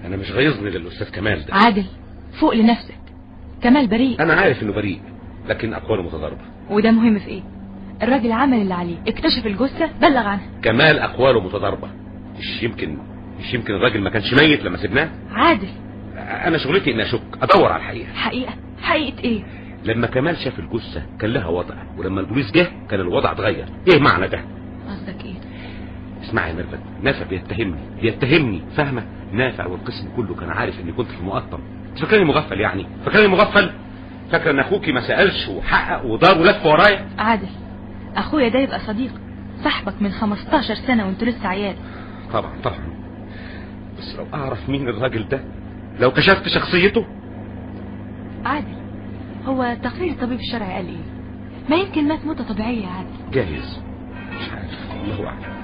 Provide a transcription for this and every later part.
انا مش غيظني للاستاذ كمال ده عادل فوق لنفسك كمال بريء انا عارف انه بريء لكن اقواله متضاربه وده مهم في ايه الراجل عمل اللي عليه اكتشف الجثة بلغ عنها كمال اقواله متضاربه مش يمكن مش يمكن الراجل ما كانش ميت لما سيبناه عادل انا شغلتي اني اشك ادور على الحقيقه حقيقة حقيقة ايه لما كمال شاف الجثه كان لها وضع ولما البوليس جه كان الوضع اتغير ايه معنى ده قصدك ايه اسمعي يا ميرفت نافع بيتهمني بيتهمني فاهمه نافع والقسم كله كان عارف اني كنت في المقطم انت فاكرني مغفل يعني فاكرني مغفل فاكره ان اخوكي ما سالش وحقق ودار ولف ورايا عادل اخويا ده يبقى صديق صاحبك من 15 سنة وانتوا لسه عيال طبعا طبعا بس لو اعرف مين الراجل ده لو كشفت شخصيته عادل هو تقرير الطبيب الشرعي قال ايه ما يمكن مات موتة طبيعية يا عادل جايز مش عارف الله اعلم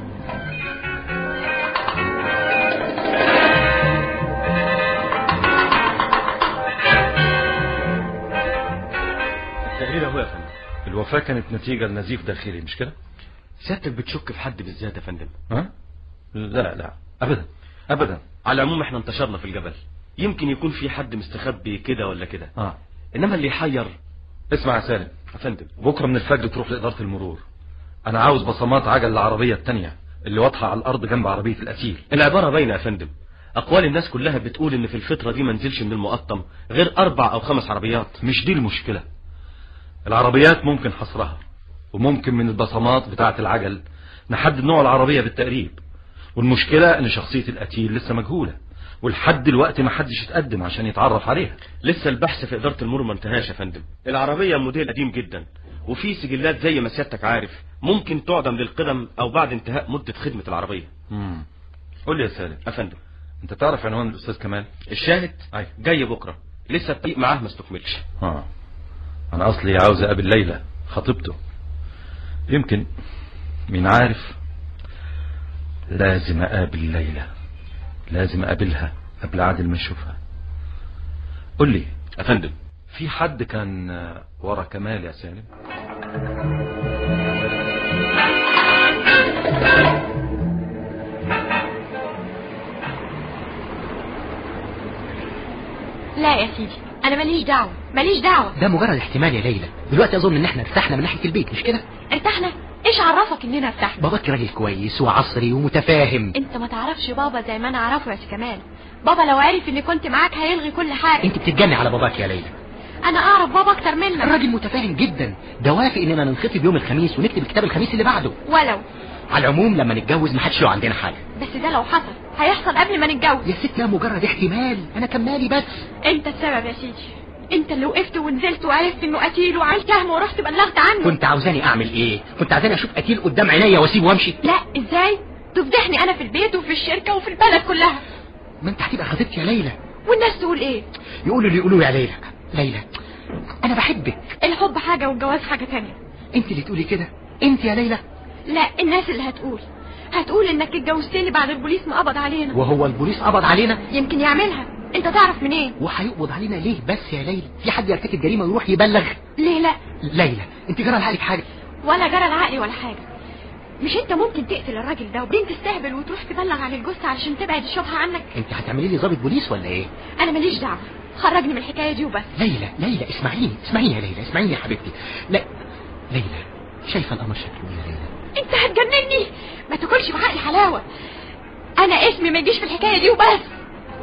التقرير اهو يا فندم الوفاة كانت نتيجة لنزيف داخلي مش كده؟ سيادتك بتشك في حد بالذات يا فندم ها؟ لا لا أبدا أبدا على العموم احنا انتشرنا في الجبل يمكن يكون في حد مستخبي كده ولا كده آه. انما اللي يحير اسمع يا سالم يا فندم بكرة من الفجر تروح لإدارة المرور أنا عاوز بصمات عجل العربية التانية اللي واضحة على الأرض جنب عربية القتيل العبارة باينة يا فندم أقوال الناس كلها بتقول إن في الفترة دي ما نزلش من المقطم غير أربع أو خمس عربيات مش دي المشكلة العربيات ممكن حصرها وممكن من البصمات بتاعة العجل نحدد نوع العربية بالتقريب والمشكلة ان شخصية القتيل لسه مجهولة ولحد دلوقتي ما حدش اتقدم عشان يتعرف عليها لسه البحث في إدارة المرور ما انتهاش يا فندم العربية موديل قديم جدا وفي سجلات زي ما سيادتك عارف ممكن تعدم للقدم أو بعد انتهاء مدة خدمة العربية مم. قول لي يا سالم يا فندم انت تعرف عنوان الاستاذ كمال الشاهد أي. جاي بكرة لسه الطريق معاه ما استكملش اه انا اصلي عاوز اقابل ليلى خطيبته يمكن مين عارف لازم اقابل ليلى لازم اقابلها قبل عادل ما اشوفها قول لي يا فندم في حد كان آه، ورا كمال يا سالم لا يا سيدي انا ماليش دعوه ماليش دعوه ده مجرد احتمال يا ليلى دلوقتي اظن ان احنا ارتحنا من ناحيه البيت مش كده ارتحنا ايش عرفك اننا ارتحنا باباك راجل كويس وعصري ومتفاهم انت ما تعرفش بابا زي ما انا اعرفه يا سي كمال بابا لو عرف اني كنت معاك هيلغي كل حاجه انت بتتجني على باباك يا ليلى انا اعرف بابا اكتر منك الراجل متفاهم جدا ده وافق اننا ننخطب يوم الخميس ونكتب الكتاب الخميس اللي بعده ولو على العموم لما نتجوز ما حدش له عندنا حاجه بس ده لو حصل هيحصل قبل ما نتجوز يا ست ده مجرد احتمال انا كمالي بس انت السبب يا سيدي انت اللي وقفت ونزلت وعرفت انه قتيل وعايز تهم ورحت بلغت عنه كنت عاوزاني اعمل ايه كنت عاوزاني اشوف قتيل قدام عينيا واسيبه وامشي لا ازاي تفضحني انا في البيت وفي الشركه وفي البلد كلها ما انت هتبقى خطيبتي يا ليلى والناس تقول ايه يقولوا اللي يقولوا يا ليلى ليلى انا بحبك الحب حاجه والجواز حاجه تانية انت اللي تقولي كده انت يا ليلى لا الناس اللي هتقول هتقول انك اتجوزتني بعد البوليس ما قبض علينا وهو البوليس قبض علينا يمكن يعملها انت تعرف منين وهيقبض علينا ليه بس يا ليلى في حد يرتكب جريمه ويروح يبلغ ليه لا ليلى انت جرى لحالك حاجه ولا جرى العقل ولا حاجه مش انت ممكن تقتل الراجل ده وبعدين تستهبل وتروح تبلغ عن الجثه علشان تبعد الشبهه عنك انت هتعملي لي ضابط بوليس ولا ايه انا ماليش دعوه خرجني من الحكايه دي وبس ليلى ليلى اسمعيني اسمعيني يا ليلى اسمعيني يا حبيبتي لا ليلى شايفه القمر شكله إيه يا ليلى انت هتجنني ما تاكلش بعقلي حلاوه انا اسمي ما يجيش في الحكايه دي وبس